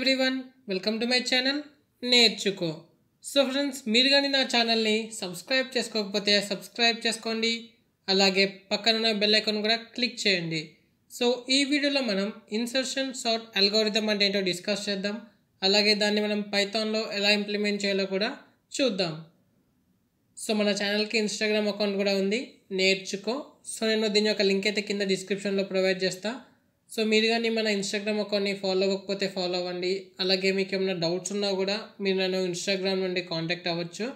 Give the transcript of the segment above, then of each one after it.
Everyone welcome to my channel Nerchuko so friends మీరు కానీ నా ఛానల్ని సబ్స్క్రైబ్ చేసుకోకపోతే సబ్స్క్రైబ్ చేసుకోండి అలాగే పక్కనున్న బెల్ ఐకాన్ కూడా క్లిక్ చేయండి సో ఈ వీడియోలో మనం ఇన్సర్షన్ సార్ట్ అల్గోరిథం అంటే ఏంటో డిస్కస్ చేద్దాం అలాగే దాన్ని మనం పైథాన్లో ఎలా ఇంప్లిమెంట్ చేయాలో కూడా చూద్దాం సో మన ఛానల్కి ఇన్స్టాగ్రామ్ అకౌంట్ కూడా ఉంది నేర్చుకో సో నేను దీని యొక్క లింక్ అయితే కింద డిస్క్రిప్షన్లో ప్రొవైడ్ చేస్తా సో మీరు కానీ మన ఇన్స్టాగ్రామ్ అకౌంట్ని ఫాలో అవ్వకపోతే ఫాలో అవ్వండి అలాగే మీకు ఏమైనా డౌట్స్ ఉన్నా కూడా మీరు నన్ను ఇన్స్టాగ్రామ్ నుండి కాంటాక్ట్ అవ్వచ్చు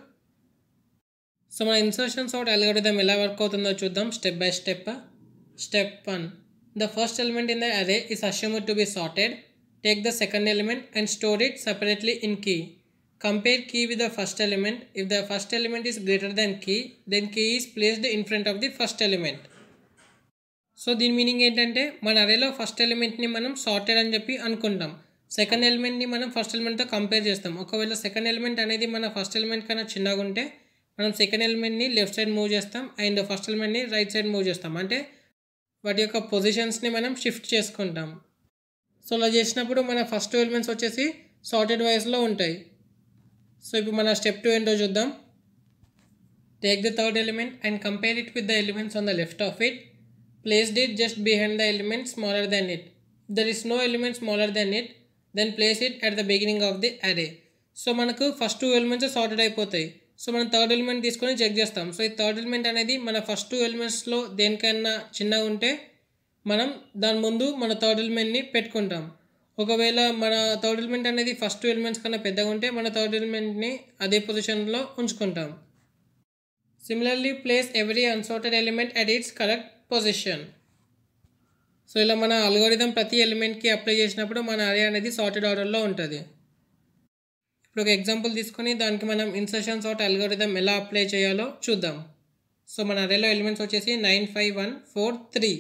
సో మన ఇన్సర్షన్ సార్ట్ అల్గోరిథం ఎలా వర్క్ అవుతుందో చూద్దాం step by step step one the first element in the array is assumed to be sorted take the second element and store it separately in key compare key with the first element if the first element is greater than key then key is placed in front of the first element so దీని meaning ఏంటంటే మన అరేలో first ఎలిమెంట్ని మనం sorted అని చెప్పి అనుకుంటాం second ఎలిమెంట్ని మనం first ఎలిమెంట్తో compare చేస్తాం ఒకవేళ సెకండ్ ఎలిమెంట్ అనేది మన ఫస్ట్ ఎలిమెంట్ కన్నా చిన్నగా ఉంటే మనం సెకండ్ ఎలిమెంట్ని లెఫ్ట్ సైడ్ మూవ్ చేస్తాం అండ్ ఫస్ట్ ఎలిమెంట్ని రైట్ సైడ్ మూవ్ చేస్తాం అంటే వాటి యొక్క పొజిషన్స్ని మనం షిఫ్ట్ చేసుకుంటాం సో అలా చేసినప్పుడు మన ఫస్ట్ ఎలిమెంట్స్ వచ్చేసి సార్టెడ్ వైజ్లో ఉంటాయి సో ఇప్పుడు మన స్టెప్ టూ ఏంటో చూద్దాం take the third element and compare it with the elements on the left of it placed it just behind the element smaller than it. If there is no element smaller than it, then place it at the beginning of the array. So మనకు first two elements sorted అయిపోతాయి so మనం third element తీసుకొని check చేస్తాం so ఈ third element అనేది మన first two ఎలిమెంట్స్లో దేనికైనా చిన్నగా ఉంటే మనం దాని ముందు మన థర్డ్ ఎలిమెంట్ని పెట్టుకుంటాం ఒకవేళ మన థర్డ్ ఎలిమెంట్ అనేది ఫస్ట్ టూ ఎలిమెంట్స్ కన్నా పెద్దగా ఉంటే మన థర్డ్ ఎలిమెంట్ని అదే పొజిషన్లో ఉంచుకుంటాం similarly place every unsorted element at its correct position so ఇలా మన అల్గోరిథం ప్రతి ఎలిమెంట్కి అప్లై చేసినప్పుడు మన అరే అనేది సార్టెడ్ ఆర్డర్లో ఉంటుంది ఇప్పుడు ఒక ఎగ్జాంపుల్ తీసుకొని దానికి మనం ఇన్సర్షన్ సార్ట్ అల్గోరిథం ఎలా అప్లై చేయాలో చూద్దాం సో మన అరేలో ఎలిమెంట్స్ వచ్చేసి nine five one four three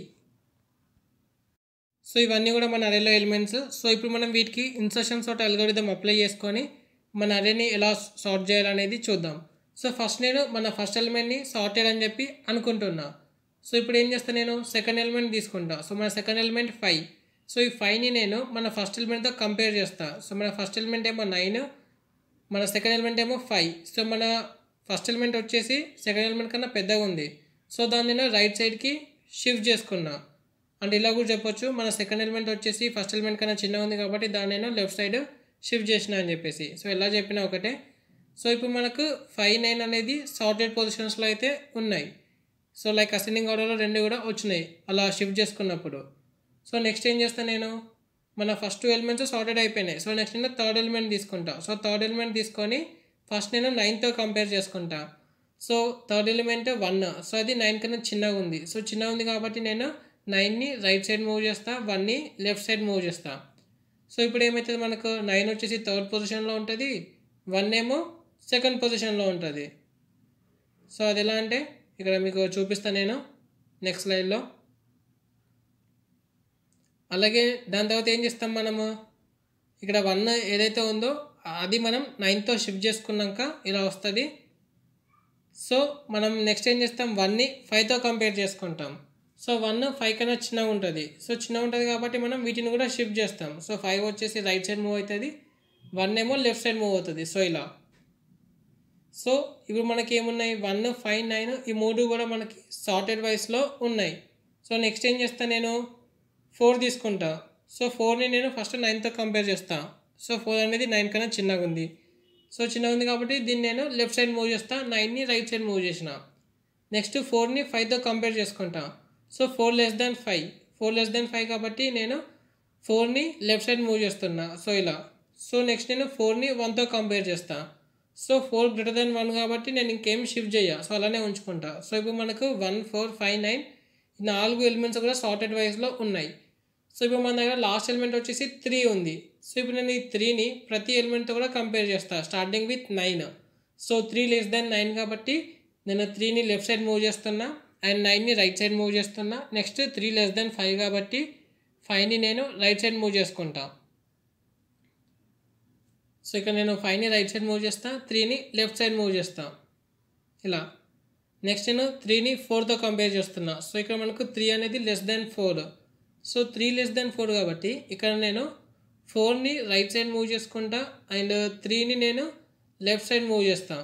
so ఇవన్నీ కూడా మన అరేలో ఎలిమెంట్స్ సో ఇప్పుడు మనం వీటికి ఇన్సర్షన్ సార్ట్ అల్గోరిథం అప్లై చేసుకొని మన అరేని ఎలా సార్ట్ చేయాలనేది చూద్దాం సో ఫస్ట్ నేను మన ఫస్ట్ ఎలిమెంట్ని సార్టెడ్ అని చెప్పి అనుకుంటున్నా సో ఇప్పుడు ఏం చేస్తాను నేను సెకండ్ ఎలిమెంట్ తీసుకుంటా సో మన సెకండ్ ఎలిమెంట్ ఫైవ్ సో ఈ ఫైవ్ని నేను మన ఫస్ట్ ఎలిమెంట్తో కంపేర్ చేస్తా సో మన ఫస్ట్ ఎలిమెంట్ ఏమో నైన్ మన సెకండ్ ఎలిమెంట్ ఏమో ఫైవ్ సో మన ఫస్ట్ ఎలిమెంట్ వచ్చేసి సెకండ్ ఎలిమెంట్ కన్నా పెద్దగా ఉంది సో దాన్ని నేను రైట్ సైడ్కి షిఫ్ట్ చేసుకున్నా అంటే ఇలా కూడా చెప్పొచ్చు మన సెకండ్ ఎలిమెంట్ వచ్చేసి ఫస్ట్ ఎలిమెంట్ కన్నా చిన్నగా ఉంది కాబట్టి దాన్ని నేను లెఫ్ట్ సైడ్ షిఫ్ట్ చేసిన అని చెప్పేసి సో ఎలా చెప్పినా ఒకటే సో ఇప్పుడు మనకు ఫైవ్ నైన్ అనేది సార్టెడ్ పొజిషన్స్లో అయితే ఉన్నాయి సో లైక్ అసెండింగ్ ఆర్డర్లో రెండు కూడా వచ్చినాయి అలా షిఫ్ట్ చేసుకున్నప్పుడు సో నెక్స్ట్ ఏం చేస్తాను నేను మన ఫస్ట్ టూ ఎలిమెంట్స్ సార్టెడ్ అయిపోయినాయి సో నెక్స్ట్ నేను థర్డ్ ఎలిమెంట్ తీసుకుంటా సో థర్డ్ ఎలిమెంట్ తీసుకొని ఫస్ట్ నేను నైన్తో కంపేర్ చేసుకుంటా so third element one so అది నైన్ కన్నా చిన్నగా ఉంది సో చిన్నగా ఉంది కాబట్టి నేను నైన్ని రైట్ సైడ్ మూవ్ చేస్తా వన్ని లెఫ్ట్ సైడ్ మూవ్ చేస్తా సో ఇప్పుడు ఏమవుతుంది మనకు నైన్ వచ్చేసి థర్డ్ పొజిషన్లో ఉంటుంది వన్ ఏమో సెకండ్ పొజిషన్లో ఉంటుంది సో అది ఎలా అంటే ఇక్కడ మీకు చూపిస్తాను నేను నెక్స్ట్ స్లైడ్లో అలాగే దాని తర్వాత ఏం చేస్తాం మనము ఇక్కడ వన్ ఏదైతే ఉందో అది మనం నైన్తో షిఫ్ట్ చేసుకున్నాక ఇలా వస్తుంది సో మనం నెక్స్ట్ ఏం చేస్తాం వన్ని ఫైవ్తో కంపేర్ చేసుకుంటాం సో వన్ ఫైవ్ కన్నా చిన్నగా ఉంటుంది సో చిన్నగా ఉంటుంది కాబట్టి మనం వీటిని కూడా షిఫ్ట్ చేస్తాం సో ఫైవ్ వచ్చేసి రైట్ సైడ్ మూవ్ అవుతుంది వన్ ఏమో లెఫ్ట్ సైడ్ మూవ్ అవుతుంది సో ఇలా సో ఇప్పుడు మనకి ఏమున్నాయి వన్ ఫైవ్ నైన్ ఈ మూడు కూడా మనకి సార్టెడ్ వైస్లో ఉన్నాయి సో నెక్స్ట్ ఏం చేస్తాను నేను ఫోర్ తీసుకుంటా సో ఫోర్ని నేను ఫస్ట్ నైన్తో కంపేర్ చేస్తా సో ఫోర్ అనేది నైన్ కన్నా చిన్నగా ఉంది సో చిన్నగా ఉంది కాబట్టి దీన్ని నేను లెఫ్ట్ సైడ్ మూవ్ చేస్తా నైన్ని రైట్ సైడ్ మూవ్ చేసిన నెక్స్ట్ ఫోర్ని ఫైవ్తో కంపేర్ చేసుకుంటా so four less than five four less than five కాబట్టి నేను ఫోర్ని లెఫ్ట్ సైడ్ మూవ్ చేస్తున్నా సో ఇలా సో నెక్స్ట్ నేను ఫోర్ని వన్తో కంపేర్ చేస్తాను so four greater than one కాబట్టి నేను ఇంకేం షిఫ్ట్ చేయ సో అలానే ఉంచుకుంటా సో ఇప్పుడు మనకు వన్ ఫోర్ ఫైవ్ నైన్ నాలుగు ఎలిమెంట్స్ కూడా సార్టెడ్ వైజ్లో ఉన్నాయి సో ఇప్పుడు మన దగ్గర లాస్ట్ ఎలిమెంట్ వచ్చేసి త్రీ ఉంది సో ఇప్పుడు నేను ఈ త్రీని ప్రతి ఎలిమెంట్తో కూడా కంపేర్ చేస్తాను starting with nine so three less than nine కాబట్టి నేను త్రీని లెఫ్ట్ సైడ్ మూవ్ చేస్తున్నా అండ్ నైన్ని రైట్ సైడ్ మూవ్ చేస్తున్నా next three less than five కాబట్టి ఫైవ్ని నేను రైట్ సైడ్ మూవ్ చేసుకుంటా సో ఇక్కడ నేను ఫైవ్ని రైట్ సైడ్ మూవ్ చేస్తా త్రీని లెఫ్ట్ సైడ్ మూవ్ చేస్తా ఇలా నెక్స్ట్ నేను త్రీని ఫోర్తో కంపేర్ చేస్తున్నా సో ఇక్కడ మనకు త్రీ అనేది less than four so three less than four కాబట్టి ఇక్కడ నేను ఫోర్ని రైట్ సైడ్ మూవ్ చేసుకుంటా అండ్ త్రీని నేను లెఫ్ట్ సైడ్ మూవ్ చేస్తాను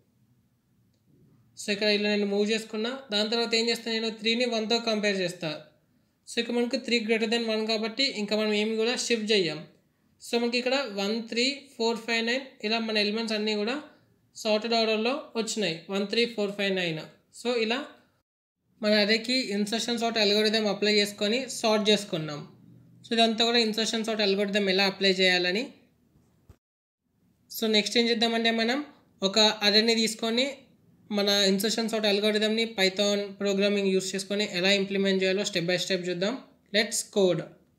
సో ఇక్కడ ఇలా నేను మూవ్ చేసుకున్నా దాని తర్వాత ఏం చేస్తాను నేను త్రీని వన్తో కంపేర్ చేస్తా సో ఇక్కడ మనకు త్రీ గ్రేటర్ దెన్ వన్ కాబట్టి ఇంకా మనం ఏమి కూడా షిఫ్ట్ చేయం సో మనకి ఇక్కడ one three four five nine ఇలా మన ఎలిమెంట్స్ అన్నీ కూడా సార్టెడ్ ఆర్డర్లో వచ్చినాయి one three four five nine so ఇలా మన అదేకి ఇన్సర్షన్ సార్ట్ అల్గోరిథం అప్లై చేసుకొని సార్ట్ చేసుకున్నాం సో ఇదంతా కూడా ఇన్సర్షన్ సార్ట్ అల్గోరిథం ఎలా అప్లై చేయాలని సో నెక్స్ట్ ఏం చేద్దామంటే మనం ఒక అరేని తీసుకొని మన ఇన్సర్షన్ సార్ట్ అల్గోరిథంని పైథాన్ ప్రోగ్రామింగ్ యూస్ చేసుకొని ఎలా ఇంప్లిమెంట్ చేయాలో స్టెప్ బై స్టెప్ చూద్దాం లెట్స్ కోడ్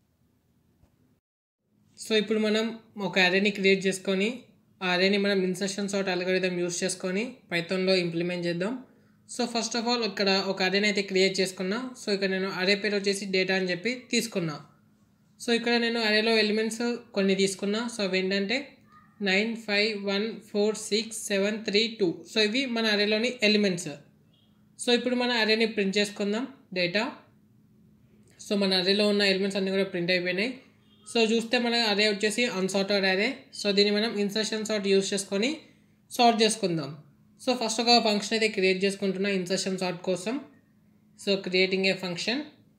సో ఇప్పుడు మనం ఒక అరేని క్రియేట్ చేసుకొని ఆ అరేని మనం ఇన్సర్షన్ సార్ట్ అల్గోరిథం యూస్ చేసుకొని పైథాన్లో ఇంప్లిమెంట్ చేద్దాం సో ఫస్ట్ ఆఫ్ ఆల్ ఇక్కడ ఒక అరేని అయితే క్రియేట్ చేసుకున్నా సో ఇక్కడ నేను అరే పేరు వచ్చేసి డేటా అని చెప్పి తీసుకున్నా సో ఇక్కడ నేను అరేలో ఎలిమెంట్స్ కొన్ని తీసుకున్నా సో అవి ఏంటంటే nine five one four six seven three two so ఇవి మన అరేలోని ఎలిమెంట్స్ సో ఇప్పుడు మన అరేని ప్రింట్ చేసుకుందాం డేటా సో మన అరేలో ఉన్న ఎలిమెంట్స్ అన్నీ కూడా ప్రింట్ అయిపోయినాయి సో చూస్తే మన అరే వచ్చేసి అన్సార్టెడ్ అరే సో దీన్ని మనం ఇన్సర్షన్ సార్ట్ యూస్ చేసుకొని సార్ట్ చేసుకుందాం సో ఫస్ట్ ఒక ఫంక్షన్ అయితే క్రియేట్ చేసుకుంటున్నా ఇన్సర్షన్ సార్ట్ కోసం so creating a function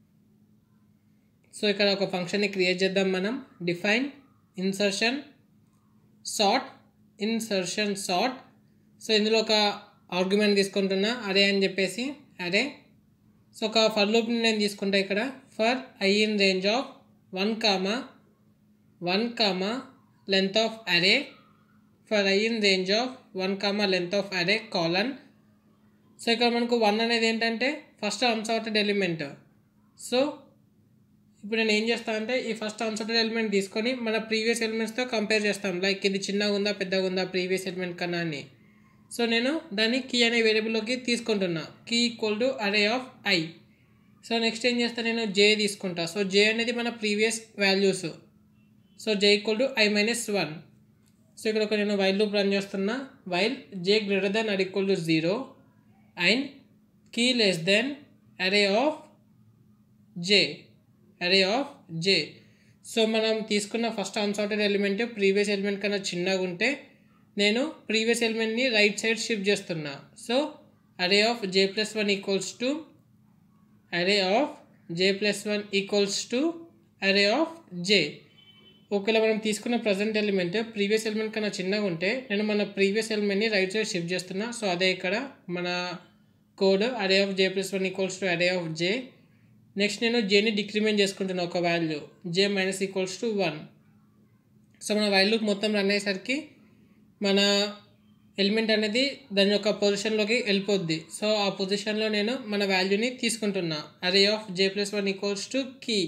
so ఇక్కడ ఒక ఫంక్షన్ని క్రియేట్ చేద్దాం మనం define insertion sort insertion sort so ఇందులో ఒక ఆర్గ్యుమెంట్ తీసుకుంటున్నా అరే అని చెప్పేసి అరే సో ఒక ఫర్ లూప్ని నేను తీసుకుంటా ఇక్కడ for I in range of one comma one comma length of array for I in range of one comma length of array colon so ఇక్కడ మనకు వన్ అనేది ఏంటంటే ఫస్ట్ అన్సార్టెడ్ ఎలిమెంట్ సో ఇప్పుడు నేను ఏం చేస్తాను అంటే ఈ ఫస్ట్ అన్సార్టెడ్ ఎలిమెంట్ తీసుకొని మన ప్రీవియస్ ఎలిమెంట్స్తో కంపేర్ చేస్తాం లైక్ ఇది చిన్నగా ఉందా పెద్దగా ఉందా ప్రీవియస్ ఎలిమెంట్ కన్నా అని సో నేను దాన్ని కీ అనే వేరియబుల్లోకి తీసుకుంటున్నా key equal to array of I so next ఏం చేస్తాను నేను జే తీసుకుంటా సో జే అనేది మన previous values so J equal to I minus one so ఇక్కడ ఒక నేను వైల్ లూప్ రన్ చేస్తున్నా while J greater than or equal to zero and key less than array of J array of J so మనం తీసుకున్న first unsorted element previous element కన్నా చిన్నగా ఉంటే నేను ప్రీవియస్ ఎలిమెంట్ని రైట్ సైడ్ షిఫ్ట్ చేస్తున్నా so array of J plus one equals to array of J plus one equals to array of J ఒకవేళ మనం తీసుకున్న ప్రజెంట్ ఎలిమెంట్ ప్రీవియస్ ఎలిమెంట్ కన్నా చిన్నగా ఉంటే నేను మన ప్రీవియస్ ఎలిమెంట్ని రైట్ సైడ్ షిఫ్ట్ చేస్తున్నా సో అదే ఇక్కడ మన code array of J plus one equals to array of J next నేను జేని డిక్రిమెంట్ చేసుకుంటున్నా ఒక value J minus equals to one so మన వాల్యూకి మొత్తం రన్ అయ్యేసరికి మన ఎలిమెంట్ అనేది దాని యొక్క పొజిషన్లోకి వెళ్ళిపోద్ది సో ఆ పొజిషన్లో నేను మన వాల్యూని తీసుకుంటున్నా array of J plus one equals to key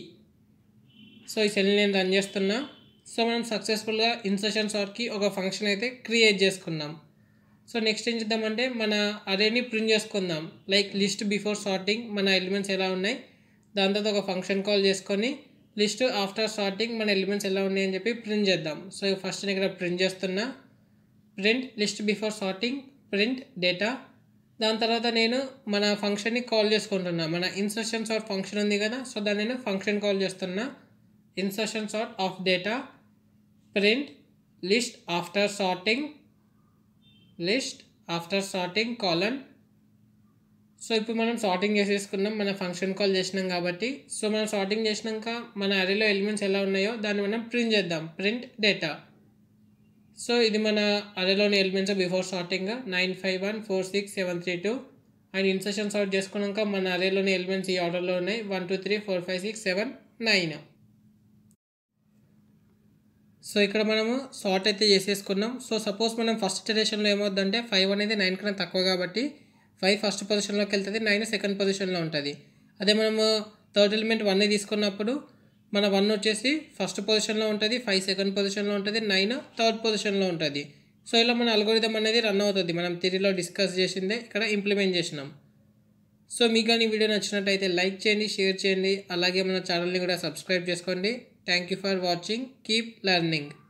so ఈ సెల్ నేను రన్ చేస్తున్నా సో మనం సక్సెస్ఫుల్గా ఇన్సర్షన్ సార్ట్కి ఒక ఫంక్షన్ అయితే క్రియేట్ చేసుకున్నాం సో నెక్స్ట్ ఏం చేద్దామంటే మన అరేని ప్రింట్ చేసుకుందాం లైక్ లిస్ట్ బిఫోర్ సార్టింగ్ మన ఎలిమెంట్స్ ఎలా ఉన్నాయి దాని తర్వాత ఒక ఫంక్షన్ కాల్ చేసుకొని లిస్ట్ ఆఫ్టర్ సార్టింగ్ మన ఎలిమెంట్స్ ఎలా ఉన్నాయి అని చెప్పి ప్రింట్ చేద్దాం సో ఫస్ట్ నేను ఇక్కడ ప్రింట్ చేస్తున్నా print list before sorting print data దాని తర్వాత నేను మన ఫంక్షన్ని కాల్ చేసుకుంటున్నా మన ఇన్సర్షన్ సార్ట్ ఫంక్షన్ ఉంది కదా సో దాన్ని నేను ఫంక్షన్ కాల్ చేస్తున్నా insertion sort of data print list after sorting list after sorting colon so ఇప్పుడు మనం సార్టింగ్ చేసేసుకున్నాం మన ఫంక్షన్ కాల్ చేసినాం కాబట్టి సో మనం సార్టింగ్ చేసినాక మన అరేలో ఎలిమెంట్స్ ఎలా ఉన్నాయో దాన్ని మనం ప్రింట్ చేద్దాం ప్రింట్ డేటా సో ఇది మన అరేలోని elements before sorting nine five one four six seven three two and insertion sort చేసుకున్నాక మన అరేలోని ఎలిమెంట్స్ ఈ ఆర్డర్లో ఉన్నాయి one two three four five six seven nine so ఇక్కడ మనము సార్ట్ అయితే చేసేసుకున్నాం సో సపోజ్ మనం ఫస్ట్ ఇటరేషన్లో ఏమవుద్దంటే ఫైవ్ అనేది నైన్ కన్నా తక్కువ కాబట్టి ఫైవ్ ఫస్ట్ పొజిషన్లోకి వెళ్తుంది నైన్ సెకండ్ పొజిషన్లో ఉంటుంది అదే మనము థర్డ్ ఎలిమెంట్ వన్ తీసుకున్నప్పుడు మన వన్ వచ్చేసి ఫస్ట్ పొజిషన్లో ఉంటుంది ఫైవ్ సెకండ్ పొజిషన్లో ఉంటుంది నైన్ థర్డ్ పొజిషన్లో ఉంటుంది సో ఇలా మన అల్గోరిథం అనేది రన్ అవుతుంది మనం థిరీలో డిస్కస్ చేసిందే ఇక్కడ ఇంప్లిమెంట్ చేసినాం సో మీకు కానీ వీడియో నచ్చినట్టయితే లైక్ చేయండి షేర్ చేయండి అలాగే మన ఛానల్ని కూడా సబ్స్క్రైబ్ చేసుకోండి thank you for watching keep learning